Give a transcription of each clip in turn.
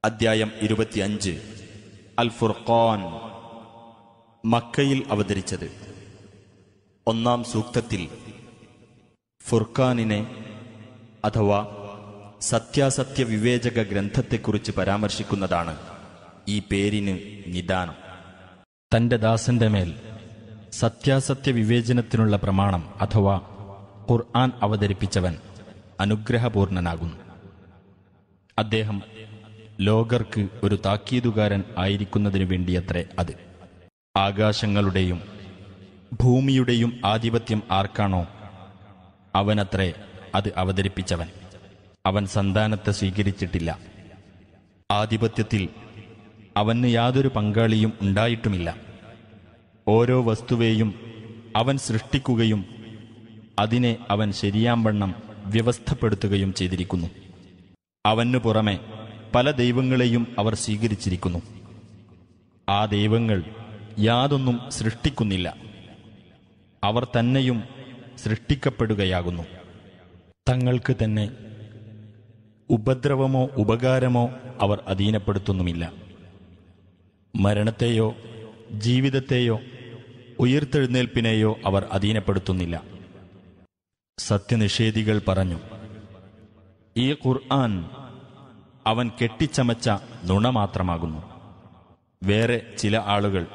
അദ്ധ്യായം ഇരുപത്തിയഞ്ച് അൽ ഫുർഖാൻ മക്കയിൽ അവതരിച്ചത് ഒന്നാം സൂക്തത്തിൽ ഫുർഖാനിനെ അഥവാ സത്യാസത്യ വിവേചക ഗ്രന്ഥത്തെക്കുറിച്ച് പരാമർശിക്കുന്നതാണ് ഈ പേരിന് നിദാനം തന്റെ ദാസന്റെ മേൽ സത്യാസത്യ വിവേചനത്തിനുള്ള പ്രമാണം അഥവാ ഖുർആൻ അവതരിപ്പിച്ചവൻ അനുഗ്രഹപൂർണനാകുന്നു അദ്ദേഹം ലോകർക്ക് ഒരു താക്കീതുകാരൻ ആയിരിക്കുന്നതിനു വേണ്ടിയത്രേ അത് ആകാശങ്ങളുടെയും ഭൂമിയുടെയും ആധിപത്യം ആർക്കാണോ അവനത്രേ അത് അവതരിപ്പിച്ചവൻ അവൻ സന്താനത്തെ സ്വീകരിച്ചിട്ടില്ല ആധിപത്യത്തിൽ അവന് യാതൊരു പങ്കാളിയും ഉണ്ടായിട്ടുമില്ല ഓരോ വസ്തുവേയും അവൻ സൃഷ്ടിക്കുകയും അതിനെ അവൻ ശരിയാംവണ്ണം വ്യവസ്ഥപ്പെടുത്തുകയും ചെയ്തിരിക്കുന്നു അവനു പുറമെ പല ദൈവങ്ങളെയും അവർ സ്വീകരിച്ചിരിക്കുന്നു ആ ദൈവങ്ങൾ യാതൊന്നും സൃഷ്ടിക്കുന്നില്ല അവർ തന്നെയും സൃഷ്ടിക്കപ്പെടുകയാകുന്നു തങ്ങൾക്ക് തന്നെ ഉപദ്രവമോ ഉപകാരമോ അവർ അധീനപ്പെടുത്തുന്നുമില്ല മരണത്തെയോ ജീവിതത്തെയോ ഉയർത്തെഴുന്നേൽപ്പിനെയോ അവർ അധീനപ്പെടുത്തുന്നില്ല സത്യനിഷേധികൾ പറഞ്ഞു ഈ ഖുർആൻ അവൻ കെട്ടിച്ചമച്ച നുണ മാത്രമാകുന്നു വേറെ ചില ആളുകൾ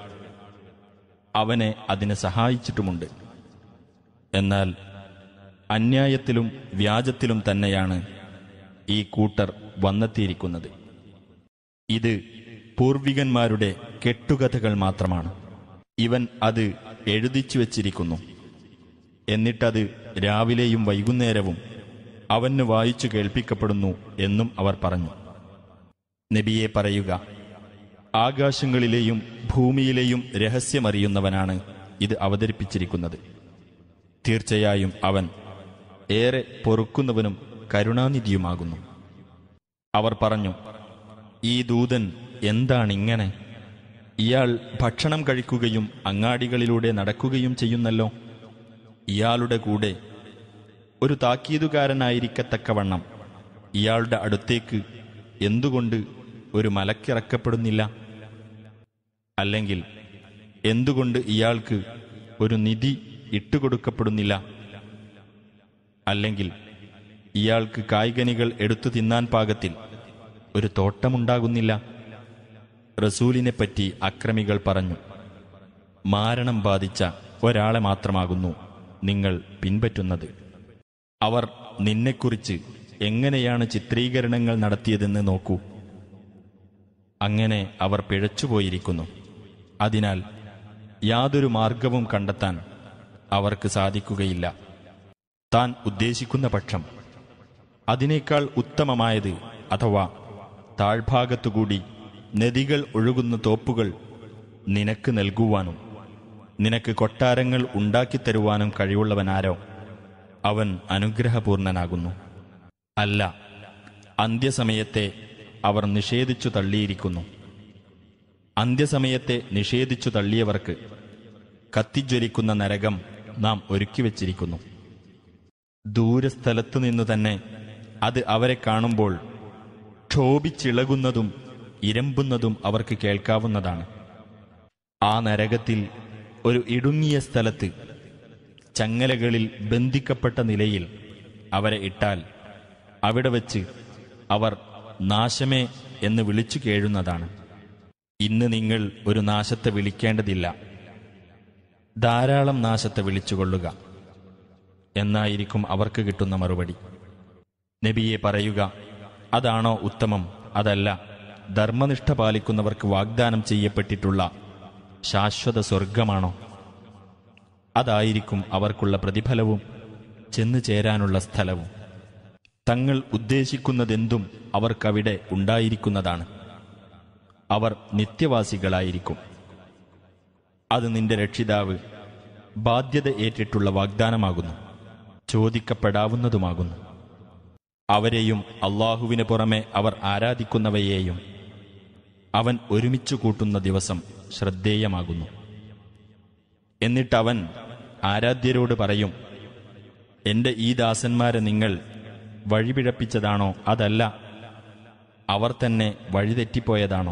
അവനെ അതിന് സഹായിച്ചിട്ടുമുണ്ട് എന്നാൽ അന്യായത്തിലും വ്യാജത്തിലും തന്നെയാണ് ഈ കൂട്ടർ വന്നെത്തിയിരിക്കുന്നത് ഇത് പൂർവികന്മാരുടെ കെട്ടുകഥകൾ മാത്രമാണ് ഇവൻ അത് എഴുതിച്ചു വച്ചിരിക്കുന്നു എന്നിട്ടത് രാവിലെയും വൈകുന്നേരവും അവന് വായിച്ചു കേൾപ്പിക്കപ്പെടുന്നു എന്നും അവർ പറഞ്ഞു നബിയെ പറയുക ആകാശങ്ങളിലെയും ഭൂമിയിലെയും രഹസ്യമറിയുന്നവനാണ് ഇത് അവതരിപ്പിച്ചിരിക്കുന്നത് തീർച്ചയായും അവൻ ഏറെ പൊറുക്കുന്നവനും കരുണാനിധിയുമാകുന്നു അവർ പറഞ്ഞു ഈ ദൂതൻ എന്താണിങ്ങനെ ഇയാൾ ഭക്ഷണം കഴിക്കുകയും അങ്ങാടികളിലൂടെ നടക്കുകയും ചെയ്യുന്നല്ലോ ഇയാളുടെ കൂടെ ഒരു താക്കീതുകാരനായിരിക്കത്തക്കവണ്ണം ഇയാളുടെ അടുത്തേക്ക് എന്തുകൊണ്ട് ഒരു മലക്കിറക്കപ്പെടുന്നില്ല അല്ലെങ്കിൽ എന്തുകൊണ്ട് ഇയാൾക്ക് ഒരു നിധി ഇട്ടുകൊടുക്കപ്പെടുന്നില്ല അല്ലെങ്കിൽ ഇയാൾക്ക് കായ്കനികൾ എടുത്തു തിന്നാൻ പാകത്തിൽ ഒരു തോട്ടമുണ്ടാകുന്നില്ല റസൂലിനെപ്പറ്റി അക്രമികൾ പറഞ്ഞു മാരണം ബാധിച്ച ഒരാളെ മാത്രമാകുന്നു നിങ്ങൾ പിൻപറ്റുന്നത് അവർ നിന്നെക്കുറിച്ച് എങ്ങനെയാണ് ചിത്രീകരണങ്ങൾ നടത്തിയതെന്ന് നോക്കൂ അങ്ങനെ അവർ പിഴച്ചുപോയിരിക്കുന്നു അതിനാൽ യാതൊരു മാർഗവും കണ്ടെത്താൻ അവർക്ക് സാധിക്കുകയില്ല താൻ ഉദ്ദേശിക്കുന്ന പക്ഷം അതിനേക്കാൾ ഉത്തമമായത് അഥവാ താഴ്ഭാഗത്തുകൂടി നദികൾ ഒഴുകുന്ന തോപ്പുകൾ നിനക്ക് നൽകുവാനും നിനക്ക് കൊട്ടാരങ്ങൾ ഉണ്ടാക്കിത്തരുവാനും കഴിവുള്ളവനാരോ അവൻ അനുഗ്രഹപൂർണനാകുന്നു അല്ല അന്ത്യസമയത്തെ അവർ നിഷേധിച്ചു തള്ളിയിരിക്കുന്നു അന്ത്യസമയത്തെ നിഷേധിച്ചു തള്ളിയവർക്ക് കത്തിജ്വലിക്കുന്ന നരകം നാം ഒരുക്കിവച്ചിരിക്കുന്നു ദൂരസ്ഥലത്തു നിന്നു തന്നെ അത് അവരെ കാണുമ്പോൾ ക്ഷോഭിച്ചിളകുന്നതും ഇരമ്പുന്നതും അവർക്ക് കേൾക്കാവുന്നതാണ് ആ നരകത്തിൽ ഒരു ഇടുങ്ങിയ സ്ഥലത്ത് ചങ്ങലകളിൽ ബന്ധിക്കപ്പെട്ട നിലയിൽ അവരെ ഇട്ടാൽ അവിടെ വച്ച് അവർ നാശമേ എന്ന് വിളിച്ചു കേഴുന്നതാണ് ഇന്ന് നിങ്ങൾ ഒരു നാശത്തെ വിളിക്കേണ്ടതില്ല ധാരാളം നാശത്തെ വിളിച്ചുകൊള്ളുക എന്നായിരിക്കും അവർക്ക് കിട്ടുന്ന മറുപടി നബിയെ പറയുക അതാണോ ഉത്തമം അതല്ല ധർമ്മനിഷ്ഠ പാലിക്കുന്നവർക്ക് വാഗ്ദാനം ചെയ്യപ്പെട്ടിട്ടുള്ള ശാശ്വത സ്വർഗമാണോ അതായിരിക്കും അവർക്കുള്ള പ്രതിഫലവും ചെന്നു ചേരാനുള്ള സ്ഥലവും തങ്ങൾ ഉദ്ദേശിക്കുന്നതെന്തും അവർക്കവിടെ ഉണ്ടായിരിക്കുന്നതാണ് അവർ നിത്യവാസികളായിരിക്കും അത് നിന്റെ രക്ഷിതാവ് ബാധ്യത ഏറ്റിട്ടുള്ള വാഗ്ദാനമാകുന്നു ചോദിക്കപ്പെടാവുന്നതുമാകുന്നു അവരെയും അള്ളാഹുവിന് പുറമെ അവർ ആരാധിക്കുന്നവയെയും അവൻ ഒരുമിച്ചു കൂട്ടുന്ന ദിവസം ശ്രദ്ധേയമാകുന്നു എന്നിട്ടവൻ ആരാധ്യരോട് പറയും എന്റെ ഈ ദാസന്മാരെ നിങ്ങൾ വഴിപിഴപ്പിച്ചതാണോ അതല്ല അവർ തന്നെ വഴിതെറ്റിപ്പോയതാണോ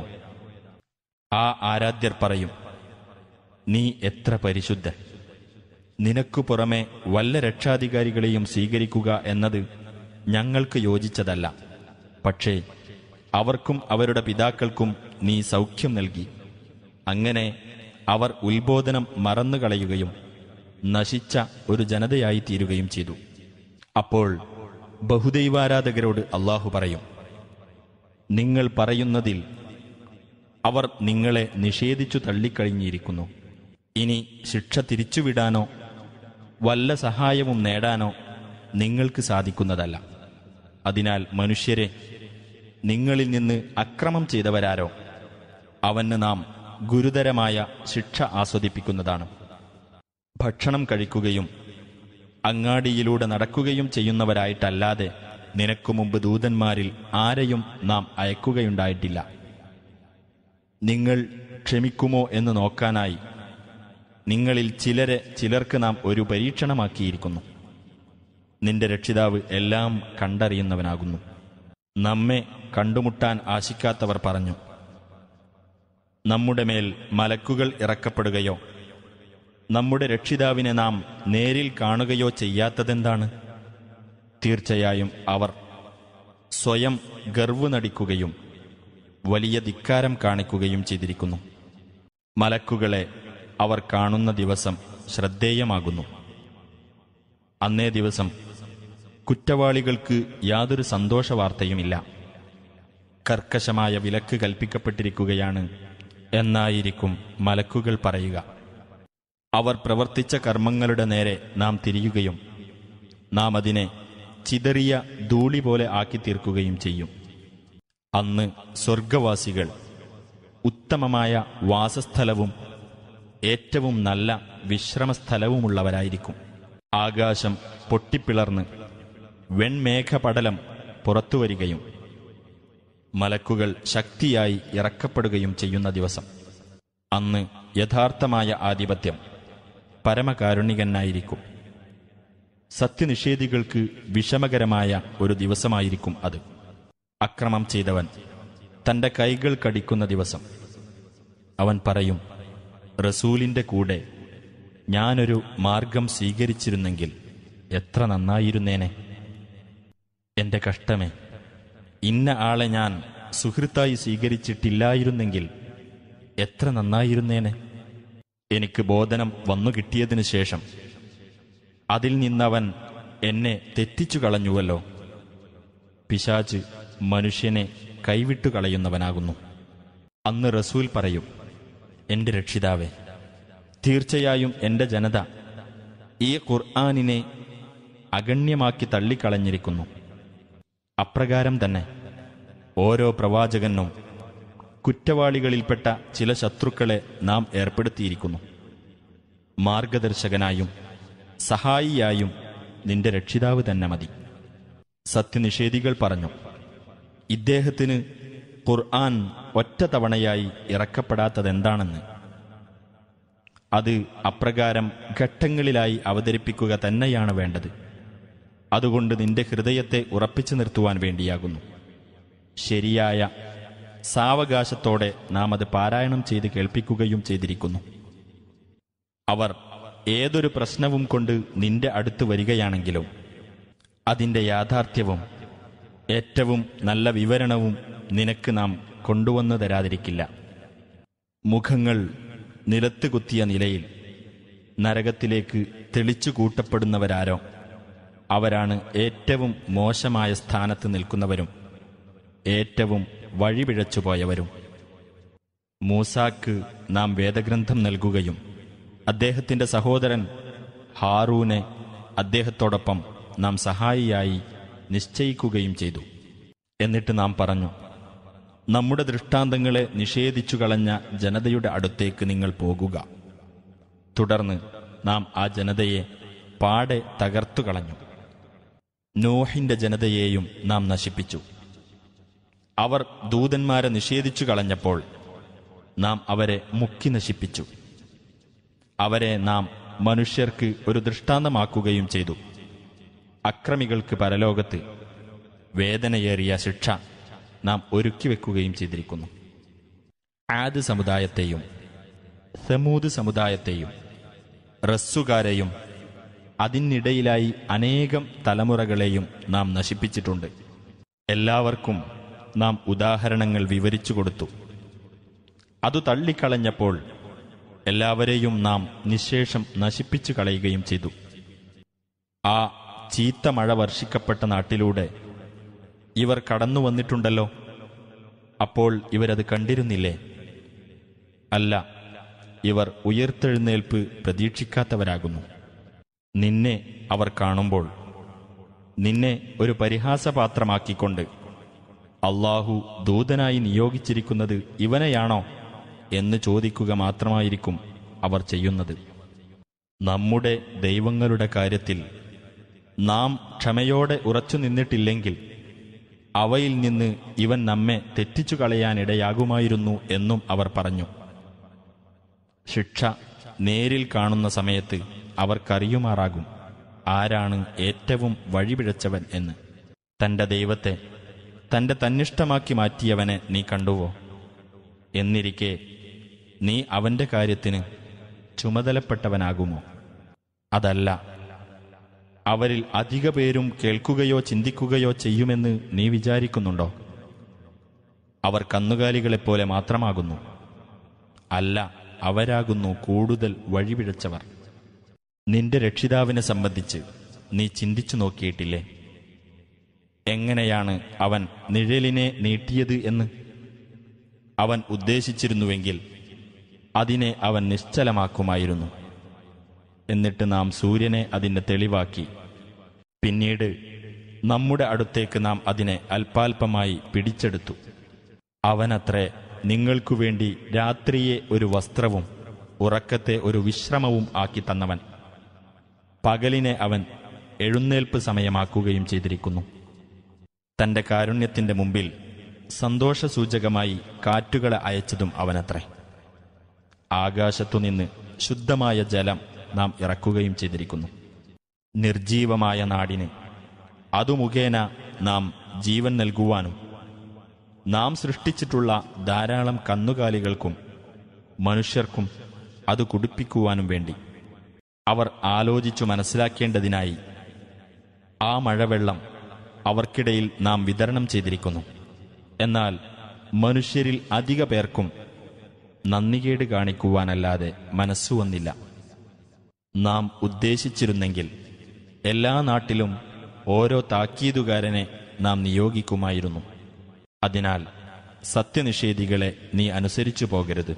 ആ ആരാധ്യർ പറയും നീ എത്ര പരിശുദ്ധ നിനക്കു പുറമെ വല്ല രക്ഷാധികാരികളെയും സ്വീകരിക്കുക എന്നത് ഞങ്ങൾക്ക് യോജിച്ചതല്ല പക്ഷേ അവർക്കും അവരുടെ പിതാക്കൾക്കും നീ സൗഖ്യം നൽകി അങ്ങനെ അവർ ഉത്ബോധനം മറന്നുകളയുകയും നശിച്ച ഒരു ജനതയായി തീരുകയും ചെയ്തു അപ്പോൾ ബഹുദൈവാരാധകരോട് അള്ളാഹു പറയും നിങ്ങൾ പറയുന്നതിൽ അവർ നിങ്ങളെ നിഷേധിച്ചു തള്ളിക്കഴിഞ്ഞിരിക്കുന്നു ഇനി ശിക്ഷ തിരിച്ചുവിടാനോ വല്ല സഹായവും നേടാനോ നിങ്ങൾക്ക് സാധിക്കുന്നതല്ല അതിനാൽ മനുഷ്യരെ നിങ്ങളിൽ നിന്ന് അക്രമം ചെയ്തവരാരോ അവന് നാം ഗുരുതരമായ ശിക്ഷ ആസ്വദിപ്പിക്കുന്നതാണ് ഭക്ഷണം കഴിക്കുകയും അങ്ങാടിയിലൂടെ നടക്കുകയും ചെയ്യുന്നവരായിട്ടല്ലാതെ നിനക്കു മുമ്പ് ദൂതന്മാരിൽ ആരെയും നാം അയക്കുകയുണ്ടായിട്ടില്ല നിങ്ങൾ ക്ഷമിക്കുമോ എന്ന് നോക്കാനായി നിങ്ങളിൽ ചിലരെ ചിലർക്ക് നാം ഒരു പരീക്ഷണമാക്കിയിരിക്കുന്നു നിന്റെ രക്ഷിതാവ് എല്ലാം കണ്ടറിയുന്നവനാകുന്നു നമ്മെ കണ്ടുമുട്ടാൻ ആശിക്കാത്തവർ പറഞ്ഞു നമ്മുടെ മേൽ മലക്കുകൾ ഇറക്കപ്പെടുകയോ നമ്മുടെ രക്ഷിതാവിനെ നാം നേരിൽ കാണുകയോ ചെയ്യാത്തതെന്താണ് തീർച്ചയായും അവർ സ്വയം ഗർവ് നടിക്കുകയും വലിയ ധിക്കാരം കാണിക്കുകയും ചെയ്തിരിക്കുന്നു മലക്കുകളെ അവർ കാണുന്ന ദിവസം ശ്രദ്ധേയമാകുന്നു അന്നേ ദിവസം കുറ്റവാളികൾക്ക് യാതൊരു സന്തോഷവാർത്തയുമില്ല കർക്കശമായ വിലക്ക് കൽപ്പിക്കപ്പെട്ടിരിക്കുകയാണ് എന്നായിരിക്കും മലക്കുകൾ പറയുക അവർ പ്രവർത്തിച്ച കർമ്മങ്ങളുടെ നേരെ നാം തിരിയുകയും നാം അതിനെ ചിതറിയ ധൂളി പോലെ ആക്കി തീർക്കുകയും ചെയ്യും അന്ന് സ്വർഗവാസികൾ ഉത്തമമായ വാസസ്ഥലവും ഏറ്റവും നല്ല വിശ്രമസ്ഥലവുമുള്ളവരായിരിക്കും ആകാശം പൊട്ടിപ്പിളർന്ന് വെൺമേഘപടലം പുറത്തുവരികയും മലക്കുകൾ ശക്തിയായി ഇറക്കപ്പെടുകയും ചെയ്യുന്ന ദിവസം അന്ന് യഥാർത്ഥമായ ആധിപത്യം പരമകാരുണികനായിരിക്കും സത്യനിഷേധികൾക്ക് വിഷമകരമായ ഒരു ദിവസമായിരിക്കും അത് അക്രമം ചെയ്തവൻ തന്റെ കൈകൾ കടിക്കുന്ന ദിവസം അവൻ പറയും റസൂലിന്റെ കൂടെ ഞാനൊരു മാർഗം സ്വീകരിച്ചിരുന്നെങ്കിൽ എത്ര നന്നായിരുന്നേനെ എന്റെ കഷ്ടമേ ഇന്ന ആളെ ഞാൻ സുഹൃത്തായി സ്വീകരിച്ചിട്ടില്ലായിരുന്നെങ്കിൽ എത്ര നന്നായിരുന്നേനെ എനിക്ക് ബോധനം വന്നു കിട്ടിയതിനു ശേഷം അതിൽ നിന്നവൻ എന്നെ തെറ്റിച്ചു കളഞ്ഞുവല്ലോ പിശാച്ച് മനുഷ്യനെ കൈവിട്ടു കളയുന്നവനാകുന്നു അന്ന് റസൂൽ പറയും എന്റെ രക്ഷിതാവേ തീർച്ചയായും എന്റെ ജനത ഈ ഖുർആാനിനെ അഗണ്യമാക്കി തള്ളിക്കളഞ്ഞിരിക്കുന്നു അപ്രകാരം തന്നെ ഓരോ പ്രവാചകനും കുറ്റവാളികളിൽപ്പെട്ട ചില ശത്രുക്കളെ നാം ഏർപ്പെടുത്തിയിരിക്കുന്നു മാർഗദർശകനായും സഹായിയായും നിന്റെ രക്ഷിതാവ് തന്നെ മതി സത്യനിഷേധികൾ പറഞ്ഞു ഇദ്ദേഹത്തിന് ഖുർആൻ ഒറ്റ തവണയായി ഇറക്കപ്പെടാത്തതെന്താണെന്ന് അത് അപ്രകാരം ഘട്ടങ്ങളിലായി അവതരിപ്പിക്കുക തന്നെയാണ് വേണ്ടത് അതുകൊണ്ട് നിന്റെ ഹൃദയത്തെ ഉറപ്പിച്ചു നിർത്തുവാൻ വേണ്ടിയാകുന്നു ശരിയായ സാവകാശത്തോടെ നാം അത് പാരായണം ചെയ്ത് കേൾപ്പിക്കുകയും ചെയ്തിരിക്കുന്നു അവർ ഏതൊരു പ്രശ്നവും കൊണ്ട് നിന്റെ അടുത്ത് വരികയാണെങ്കിലും അതിന്റെ യാഥാർത്ഥ്യവും ഏറ്റവും നല്ല വിവരണവും നിനക്ക് നാം കൊണ്ടുവന്നു തരാതിരിക്കില്ല മുഖങ്ങൾ നിലത്ത് കുത്തിയ നിലയിൽ നരകത്തിലേക്ക് തെളിച്ചു കൂട്ടപ്പെടുന്നവരാരോ അവരാണ് ഏറ്റവും മോശമായ സ്ഥാനത്ത് നിൽക്കുന്നവരും ഏറ്റവും വഴിപിഴച്ചുപോയവരും മൂസാക്ക് നാം വേദഗ്രന്ഥം നൽകുകയും അദ്ദേഹത്തിന്റെ സഹോദരൻ ഹാറൂനെ അദ്ദേഹത്തോടൊപ്പം നാം സഹായിയായി നിശ്ചയിക്കുകയും ചെയ്തു എന്നിട്ട് നാം പറഞ്ഞു നമ്മുടെ ദൃഷ്ടാന്തങ്ങളെ നിഷേധിച്ചു കളഞ്ഞ ജനതയുടെ അടുത്തേക്ക് നിങ്ങൾ പോകുക തുടർന്ന് നാം ആ ജനതയെ പാടെ തകർത്തു കളഞ്ഞു നോഹിന്റെ ജനതയെയും നാം നശിപ്പിച്ചു അവർ ദൂതന്മാരെ നിഷേധിച്ചു കളഞ്ഞപ്പോൾ നാം അവരെ മുക്കി നശിപ്പിച്ചു അവരെ നാം മനുഷ്യർക്ക് ഒരു ദൃഷ്ടാന്തമാക്കുകയും ചെയ്തു അക്രമികൾക്ക് പരലോകത്ത് വേദനയേറിയ ശിക്ഷ നാം ഒരുക്കി വെക്കുകയും ചെയ്തിരിക്കുന്നു ആദ് സമുദായത്തെയും സമൂത് സമുദായത്തെയും റസ്സുകാരെയും അതിനിടയിലായി അനേകം തലമുറകളെയും നാം നശിപ്പിച്ചിട്ടുണ്ട് എല്ലാവർക്കും നാം ഉദാഹരണങ്ങൾ വിവരിച്ചു കൊടുത്തു അതു തള്ളിക്കളഞ്ഞപ്പോൾ എല്ലാവരെയും നാം നിശേഷം നശിപ്പിച്ചു കളയുകയും ചെയ്തു ആ ചീത്ത മഴ വർഷിക്കപ്പെട്ട നാട്ടിലൂടെ ഇവർ കടന്നു വന്നിട്ടുണ്ടല്ലോ അപ്പോൾ ഇവരത് കണ്ടിരുന്നില്ലേ അല്ല ഇവർ ഉയർത്തെഴുന്നേൽപ്പ് പ്രതീക്ഷിക്കാത്തവരാകുന്നു നിന്നെ അവർ കാണുമ്പോൾ നിന്നെ ഒരു പരിഹാസപാത്രമാക്കിക്കൊണ്ട് അള്ളാഹു ദൂതനായി നിയോഗിച്ചിരിക്കുന്നത് ഇവനെയാണോ എന്ന് ചോദിക്കുക മാത്രമായിരിക്കും അവർ ചെയ്യുന്നത് നമ്മുടെ ദൈവങ്ങളുടെ കാര്യത്തിൽ നാം ക്ഷമയോടെ ഉറച്ചു നിന്നിട്ടില്ലെങ്കിൽ അവയിൽ നിന്ന് ഇവൻ നമ്മെ തെറ്റിച്ചു കളയാനിടയാകുമായിരുന്നു എന്നും അവർ പറഞ്ഞു ശിക്ഷ നേരിൽ കാണുന്ന സമയത്ത് അവർക്കറിയുമാറാകും ആരാണ് ഏറ്റവും വഴിപിഴച്ചവൻ എന്ന് തന്റെ ദൈവത്തെ തന്റെ തന്നിഷ്ടമാക്കി മാറ്റിയവനെ നീ കണ്ടുവോ എന്നിരിക്കെ നീ അവന്റെ കാര്യത്തിന് ചുമതലപ്പെട്ടവനാകുമോ അതല്ല അവരിൽ അധിക പേരും കേൾക്കുകയോ ചിന്തിക്കുകയോ ചെയ്യുമെന്ന് നീ വിചാരിക്കുന്നുണ്ടോ അവർ കന്നുകാലികളെപ്പോലെ മാത്രമാകുന്നു അല്ല അവരാകുന്നു കൂടുതൽ വഴിപിഴച്ചവർ നിന്റെ രക്ഷിതാവിനെ സംബന്ധിച്ച് നീ ചിന്തിച്ചു നോക്കിയിട്ടില്ലേ എങ്ങനെയാണ് അവൻ നിഴലിനെ നീട്ടിയത് എന്ന് അവൻ ഉദ്ദേശിച്ചിരുന്നുവെങ്കിൽ അതിനെ അവൻ നിശ്ചലമാക്കുമായിരുന്നു എന്നിട്ട് നാം സൂര്യനെ അതിന്റെ തെളിവാക്കി പിന്നീട് നമ്മുടെ അടുത്തേക്ക് നാം അതിനെ അല്പാൽപമായി പിടിച്ചെടുത്തു അവനത്രേ നിങ്ങൾക്കു വേണ്ടി രാത്രിയെ ഒരു വസ്ത്രവും ഉറക്കത്തെ ഒരു വിശ്രമവും ആക്കി തന്നവൻ പകലിനെ അവൻ എഴുന്നേൽപ്പ് സമയമാക്കുകയും ചെയ്തിരിക്കുന്നു തന്റെ കാരുണ്യത്തിന്റെ മുമ്പിൽ സന്തോഷസൂചകമായി കാറ്റുകളെ അയച്ചതും അവനത്രേ ആകാശത്തുനിന്ന് ശുദ്ധമായ ജലം നാം ഇറക്കുകയും ചെയ്തിരിക്കുന്നു നിർജീവമായ നാടിന് അതു മുഖേന നാം ജീവൻ നൽകുവാനും നാം സൃഷ്ടിച്ചിട്ടുള്ള ധാരാളം കന്നുകാലികൾക്കും മനുഷ്യർക്കും അത് കുടിപ്പിക്കുവാനും വേണ്ടി അവർ ആലോചിച്ചു മനസ്സിലാക്കേണ്ടതിനായി ആ മഴവെള്ളം അവർക്കിടയിൽ നാം വിതരണം ചെയ്തിരിക്കുന്നു എന്നാൽ മനുഷ്യരിൽ അധിക പേർക്കും നന്ദികേട് കാണിക്കുവാനല്ലാതെ മനസ്സു വന്നില്ല നാം ഉദ്ദേശിച്ചിരുന്നെങ്കിൽ എല്ലാ നാട്ടിലും ഓരോ താക്കീതുകാരനെ നാം നിയോഗിക്കുമായിരുന്നു അതിനാൽ സത്യനിഷേധികളെ നീ അനുസരിച്ചു പോകരുത്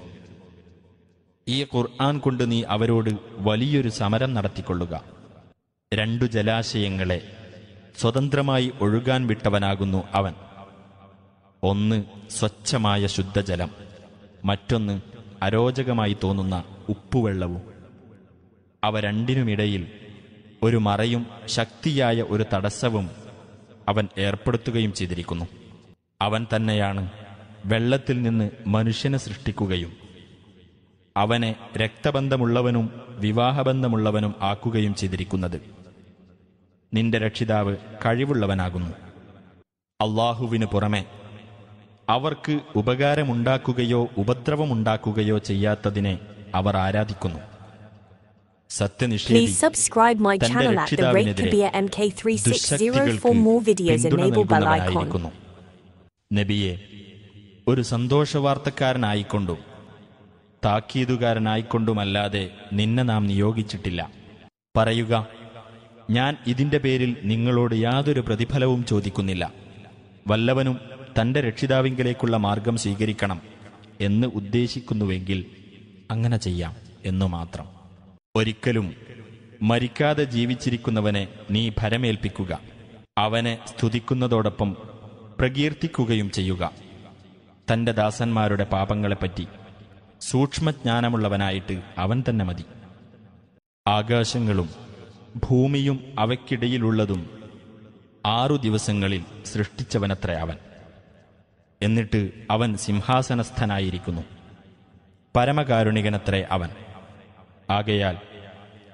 ഈ ഖുർആൻ കൊണ്ട് നീ അവരോട് വലിയൊരു സമരം നടത്തിക്കൊള്ളുക രണ്ടു ജലാശയങ്ങളെ സ്വതന്ത്രമായി ഒഴുകാൻ വിട്ടവനാകുന്നു അവൻ ഒന്ന് സ്വച്ഛമായ ശുദ്ധജലം മറ്റൊന്ന് അരോചകമായി തോന്നുന്ന ഉപ്പുവെള്ളവും അവ രണ്ടിനുമിടയിൽ ഒരു മറയും ശക്തിയായ ഒരു തടസ്സവും അവൻ ഏർപ്പെടുത്തുകയും ചെയ്തിരിക്കുന്നു അവൻ തന്നെയാണ് വെള്ളത്തിൽ നിന്ന് മനുഷ്യനെ സൃഷ്ടിക്കുകയും അവനെ രക്തബന്ധമുള്ളവനും വിവാഹബന്ധമുള്ളവനും ആക്കുകയും ചെയ്തിരിക്കുന്നത് നിന്റെ രക്ഷിതാവ് കഴിവുള്ളവനാകുന്നു അള്ളാഹുവിനു പുറമെ അവർക്ക് ഉപകാരമുണ്ടാക്കുകയോ ഉപദ്രവമുണ്ടാക്കുകയോ ചെയ്യാത്തതിനെ അവർ ആരാധിക്കുന്നു സത്യനിഷേധി Please subscribe my തന്റെ channel at the rate രക്ഷിതാവിനെതിരെ Kabir MK360 ദുശ്ശക്തികൾക്ക് for more videos. പിന്തുണ Enable bell icon. നൽകുന്നവനായിരിക്കുന്നു. നബിയെ ഒരു സന്തോഷവാർത്തക്കാരനായിക്കൊണ്ടും താക്കീതുകാരനായിക്കൊണ്ടുമല്ലാതെ നിന്നെ നാം നിയോഗിച്ചിട്ടില്ല പറയുക ഞാൻ ഇതിന്റെ പേരിൽ നിങ്ങളോട് യാതൊരു പ്രതിഫലവും ചോദിക്കുന്നില്ല വല്ലവനും തന്റെ രക്ഷിതാവിങ്കലേക്കുള്ള മാർഗം സ്വീകരിക്കണം എന്ന് ഉദ്ദേശിക്കുന്നുവെങ്കിൽ അങ്ങനെ ചെയ്യാം എന്നു മാത്രം ഒരിക്കലും മരിക്കാതെ ജീവിച്ചിരിക്കുന്നവനെ നീ ഭരമേൽപ്പിക്കുക അവനെ സ്തുതിക്കുന്നതോടൊപ്പം പ്രകീർത്തിക്കുകയും ചെയ്യുക തന്റെ ദാസന്മാരുടെ പാപങ്ങളെപ്പറ്റി സൂക്ഷ്മജ്ഞാനമുള്ളവനായിട്ട് അവൻ തന്നെ മതി ആകാശങ്ങളും ഭൂമിയും അവയ്ക്കിടയിലുള്ളതും ആറു ദിവസങ്ങളിൽ സൃഷ്ടിച്ചവനത്ര അവൻ എന്നിട്ട് അവൻ സിംഹാസനസ്ഥനായിരിക്കുന്നു പരമകാരുണികനത്രേ അവൻ ആകയാൽ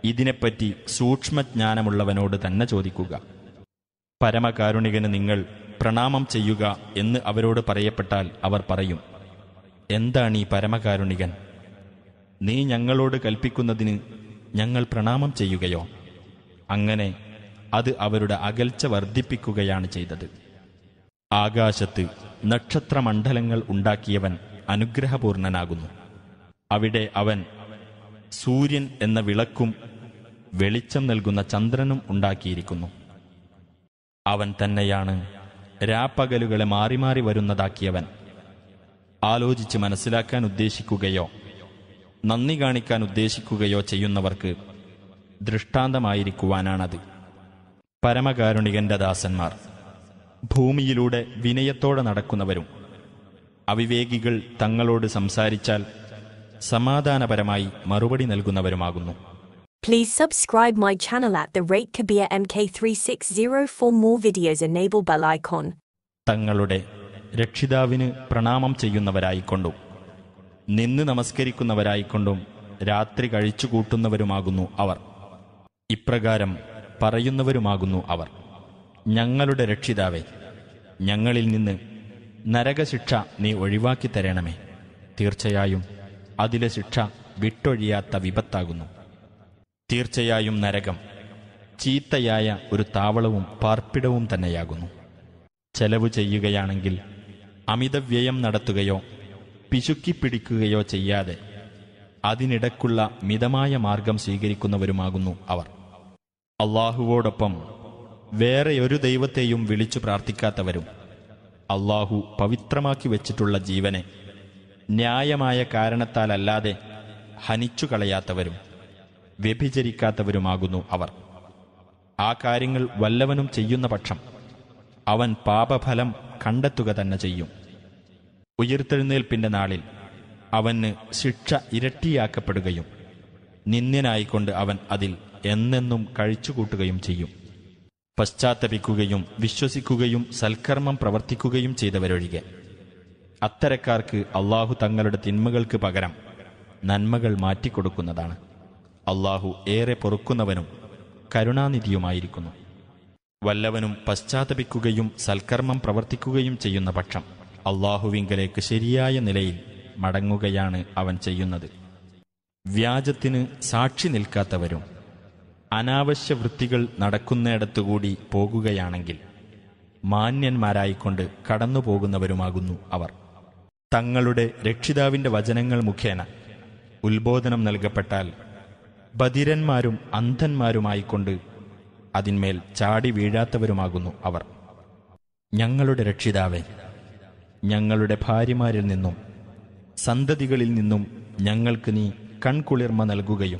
ഇതിനെപ്പറ്റി സൂക്ഷ്മജ്ഞാനമുള്ളവനോട് തന്നെ ചോദിക്കുക പരമകാരുണികന് നിങ്ങൾ പ്രണാമം ചെയ്യുക എന്ന് അവരോട് പറയപ്പെട്ടാൽ അവർ പറയും എന്താണ് ഈ പരമകാരുണികൻ നീ ഞങ്ങളോട് കൽപ്പിക്കുന്നതിന് ഞങ്ങൾ പ്രണാമം ചെയ്യുകയോ അങ്ങനെ അത് അവരുടെ അകൽച്ച വർദ്ധിപ്പിക്കുകയാണ് ചെയ്തത് ആകാശത്ത് നക്ഷത്രമണ്ഡലങ്ങൾ ഉണ്ടാക്കിയവൻ അനുഗ്രഹപൂർണനാകുന്നു അവിടെ അവൻ സൂര്യൻ എന്ന വിളക്കും വെളിച്ചം നൽകുന്ന ചന്ദ്രനും ഉണ്ടാക്കിയിരിക്കുന്നു അവൻ തന്നെയാണ് രാപ്പകലുകളെ മാറി മാറി വരുന്നതാക്കിയവൻ ആലോചിച്ച് മനസ്സിലാക്കാൻ ഉദ്ദേശിക്കുകയോ നന്ദി കാണിക്കാൻ ഉദ്ദേശിക്കുകയോ ചെയ്യുന്നവർക്ക് ദൃഷ്ടാന്തമായിരിക്കുവാനാണത് പരമകാരുണികന്റെ ദാസന്മാർ ഭൂമിയിലൂടെ വിനയത്തോടെ നടക്കുന്നവരും അവിവേകികൾ തങ്ങളോട് സംസാരിച്ചാൽ സമാധാനപരമായി മറുപടി നൽകുന്നവരുമാകുന്നു Please subscribe my channel at the rate Kabir MK3604 for more videos. Enable bell icon. തങ്ങളുടെ രക്ഷിതാവിന് പ്രണാമം ചെയ്യുന്നവരായിക്കൊണ്ടും നിന്ന് നമസ്കരിക്കുന്നവരായിക്കൊണ്ടും രാത്രി കഴിച്ചുകൂട്ടുന്നവരുമാകുന്നു അവർ ഇപ്രകാരം പറയുന്നവരുമാകുന്നു അവർ ഞങ്ങളുടെ രക്ഷിതാവേ ഞങ്ങളിൽ നിന്ന് നരകശിക്ഷ നീ ഒഴിവാക്കി തരണമേ തീർച്ചയായും അതിലെ ശിക്ഷ വിട്ടൊഴിയാത്ത വിപത്താകുന്നു തീർച്ചയായും നരകം ചീത്തയായ ഒരു താവളവും പാർപ്പിടവും തന്നെയാകുന്നു ചെലവ് ചെയ്യുകയാണെങ്കിൽ അമിതവ്യയം നടത്തുകയോ പിശുക്കിപ്പിടിക്കുകയോ ചെയ്യാതെ അതിനിടക്കുള്ള മിതമായ മാർഗം സ്വീകരിക്കുന്നവരുമാകുന്നു അവർ അള്ളാഹുവോടൊപ്പം വേറെയൊരു ദൈവത്തെയും വിളിച്ചു പ്രാർത്ഥിക്കാത്തവരും അള്ളാഹു പവിത്രമാക്കി വച്ചിട്ടുള്ള ജീവനെ ന്യായമായ കാരണത്താലല്ലാതെ ഹനിച്ചു കളയാത്തവരും വ്യഭിചരിക്കാത്തവരുമാകുന്നു അവർ ആ കാര്യങ്ങൾ വല്ലവനും ചെയ്യുന്ന പക്ഷം അവൻ പാപഫലം കണ്ടെത്തുക തന്നെ ചെയ്യും ഉയർത്തെഴുന്നേൽപ്പിന്റെ നാളിൽ അവന് ശിക്ഷ ഇരട്ടിയാക്കപ്പെടുകയും നിന്ദ്യനായിക്കൊണ്ട് അവൻ അതിൽ എന്നെന്നും കഴിച്ചുകൂട്ടുകയും ചെയ്യും പശ്ചാത്തപിക്കുകയും വിശ്വസിക്കുകയും സൽക്കർമ്മം പ്രവർത്തിക്കുകയും ചെയ്തവരൊഴികെ അത്തരക്കാർക്ക് അള്ളാഹു തങ്ങളുടെ തിന്മകൾക്ക് പകരം നന്മകൾ മാറ്റിക്കൊടുക്കുന്നതാണ് അള്ളാഹു ഏറെ പൊറുക്കുന്നവനും കരുണാനിധിയുമായിരിക്കുന്നു വല്ലവനും പശ്ചാത്തപിക്കുകയും സൽക്കർമ്മം പ്രവർത്തിക്കുകയും ചെയ്യുന്ന പക്ഷം അള്ളാഹുവിങ്കലേക്ക് ശരിയായ നിലയിൽ മടങ്ങുകയാണ് അവൻ ചെയ്യുന്നത് വ്യാജത്തിന് സാക്ഷി നിൽക്കാത്തവരും അനാവശ്യ വൃത്തികൾ നടക്കുന്നിടത്തുകൂടി പോകുകയാണെങ്കിൽ മാന്യന്മാരായിക്കൊണ്ട് കടന്നുപോകുന്നവരുമാകുന്നു അവർ തങ്ങളുടെ രക്ഷിതാവിന്റെ വചനങ്ങൾ മുഖേന ഉത്ബോധനം നൽകപ്പെട്ടാൽ ബധിരന്മാരും അന്ധന്മാരുമായിക്കൊണ്ട് അതിന്മേൽ ചാടി വീഴാത്തവരുമാകുന്നു അവർ ഞങ്ങളുടെ രക്ഷിതാവെ ഞങ്ങളുടെ ഭാര്യമാരിൽ നിന്നും സന്തതികളിൽ നിന്നും ഞങ്ങൾക്ക് നീ കൺകുളിർമ നൽകുകയും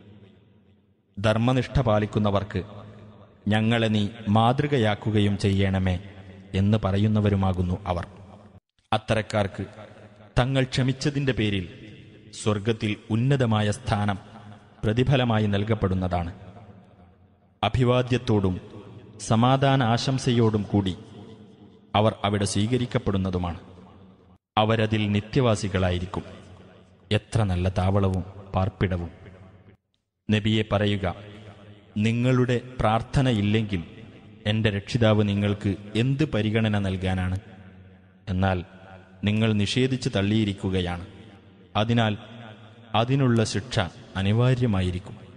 ധർമ്മനിഷ്ഠ പാലിക്കുന്നവർക്ക് ഞങ്ങളെ നീ മാതൃകയാക്കുകയും ചെയ്യണമേ എന്ന് പറയുന്നവരുമാകുന്നു അവർ അത്തരക്കാർക്ക് തങ്ങൾ ക്ഷമിച്ചതിന്റെ പേരിൽ സ്വർഗത്തിൽ ഉന്നതമായ സ്ഥാനം പ്രതിഫലമായി നൽകപ്പെടുന്നതാണ് അഭിവാദ്യത്തോടും സമാധാന ആശംസയോടും കൂടി അവർ അവിടെ സ്വീകരിക്കപ്പെടുന്നതുമാണ് അവരതിൽ നിത്യവാസികളായിരിക്കും എത്ര നല്ല താവളവും പാർപ്പിടവും നബിയെ പറയുക നിങ്ങളുടെ പ്രാർത്ഥനയില്ലെങ്കിൽ എൻ്റെ രക്ഷിതാവ് നിങ്ങൾക്ക് എന്ത് പരിഗണന നൽകാനാണ് എന്നാൽ നിങ്ങൾ നിഷേധിച്ച് തള്ളിയിരിക്കുകയാണ് അതിനാൽ അതിനുള്ള ശിക്ഷ അനിവാര്യമായിരിക്കും